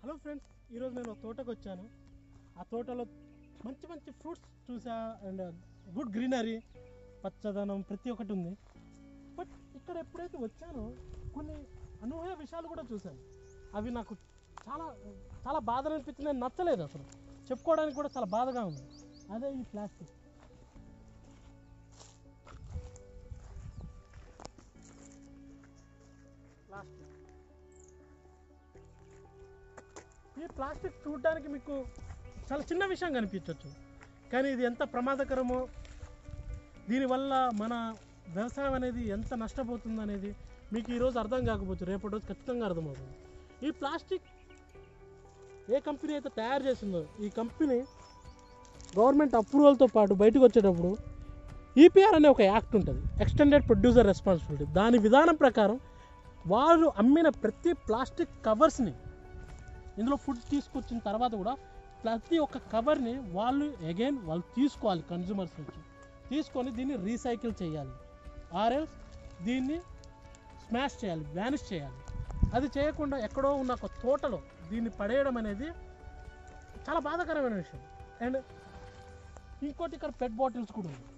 hello friends ఈరోజు నేను ఒక తోటకు వచ్చాను ఆ తోటలో మంచి మంచి ఫ్రూట్స్ చూసా అండ్ గుడ్ గ్రీనరీ పచ్చదనం ప్రతి ఒక్కటి ఉంది బట్ ఇక్కడ ఎప్పుడైతే వచ్చానో కొన్ని అనూహ్య విషయాలు కూడా చూశాను అవి నాకు చాలా చాలా బాధ అనిపించింది నాకు నచ్చలేదు అసలు చెప్పుకోవడానికి కూడా చాలా బాధగా ఉంది అదే ఈ ప్లాస్టిక్ ప్లాస్టిక్ ఈ ప్లాస్టిక్ చూడడానికి మీకు చాలా చిన్న విషయం కనిపించవచ్చు కానీ ఇది ఎంత ప్రమాదకరమో దీనివల్ల మన వ్యవసాయం అనేది ఎంత నష్టపోతుంది అనేది మీకు ఈరోజు అర్థం కాకపోవచ్చు రేపటి రోజు ఖచ్చితంగా అర్థమవుతుంది ఈ ప్లాస్టిక్ ఏ కంపెనీ అయితే తయారు చేసిందో ఈ కంపెనీ గవర్నమెంట్ అప్రూవల్తో పాటు బయటకు వచ్చేటప్పుడు ఈపీఆర్ అనే ఒక యాక్ట్ ఉంటుంది ఎక్స్టెండెడ్ ప్రొడ్యూసర్ రెస్పాన్సిబిలిటీ దాని విధానం ప్రకారం వారు అమ్మిన ప్రతి ప్లాస్టిక్ కవర్స్ని ఇందులో ఫుడ్ తీసుకొచ్చిన తర్వాత కూడా ప్రతి ఒక్క కవర్ని వాళ్ళు అగైన్ వాళ్ళు తీసుకోవాలి కన్జ్యూమర్స్ నుంచి తీసుకొని దీన్ని రీసైకిల్ చేయాలి ఆర్ఎల్స్ దీన్ని స్మాష్ చేయాలి వ్యానిష్ చేయాలి అది చేయకుండా ఎక్కడో ఉన్న ఒక తోటలో దీన్ని పడేయడం అనేది చాలా బాధాకరమైన విషయం అండ్ ఇంకోటి ఇక్కడ పెట్ బాటిల్స్ కూడా ఉంది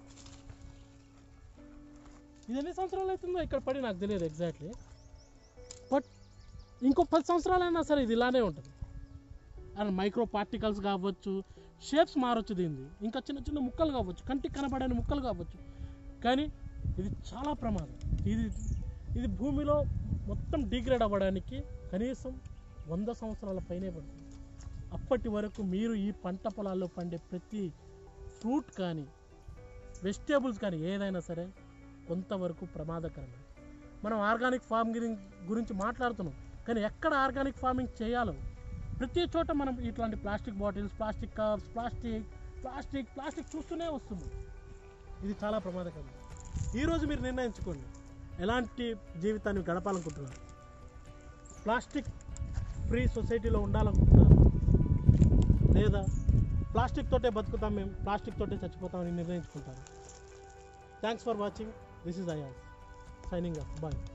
ఇది ఎన్ని సంవత్సరాలు అవుతుందో ఇక్కడ పడి నాకు తెలియదు ఎగ్జాక్ట్లీ బట్ ఇంకో పది సంవత్సరాలైనా సరే ఇది ఇలానే ఉంటుంది అండ్ మైక్రో పార్టికల్స్ కావచ్చు షేప్స్ మారొచ్చు దీనిది ఇంకా చిన్న చిన్న ముక్కలు కావచ్చు కంటికి కనబడని ముక్కలు కావచ్చు కానీ ఇది చాలా ప్రమాదం ఇది ఇది భూమిలో మొత్తం డిగ్రేడ్ అవ్వడానికి కనీసం వంద సంవత్సరాల పైనే పడుతుంది అప్పటి వరకు మీరు ఈ పంట పొలాల్లో పండే ప్రతి ఫ్రూట్ కానీ వెజిటేబుల్స్ కానీ ఏదైనా సరే కొంతవరకు ప్రమాదకరమే మనం ఆర్గానిక్ ఫార్మింగ్ గురించి మాట్లాడుతున్నాం కానీ ఎక్కడ ఆర్గానిక్ ఫార్మింగ్ చేయాలో ప్రతి చోట మనం ఇట్లాంటి plastic bottles plastic cups plastic plastic plastic చూస్తూనే వస్తుంది ఇది చాలా ప్రమాదకరం ఈరోజు మీరు నిర్ణయించుకోండి ఎలాంటి జీవితాన్ని గడపాలనుకుంటున్నారు ప్లాస్టిక్ ఫ్రీ సొసైటీలో ఉండాలనుకుంటున్నారు లేదా ప్లాస్టిక్ తోటే బతుకుతాం మేము ప్లాస్టిక్ తోటే చచ్చిపోతామని నిర్ణయించుకుంటారు thanks for watching this is Ayaz signing off bye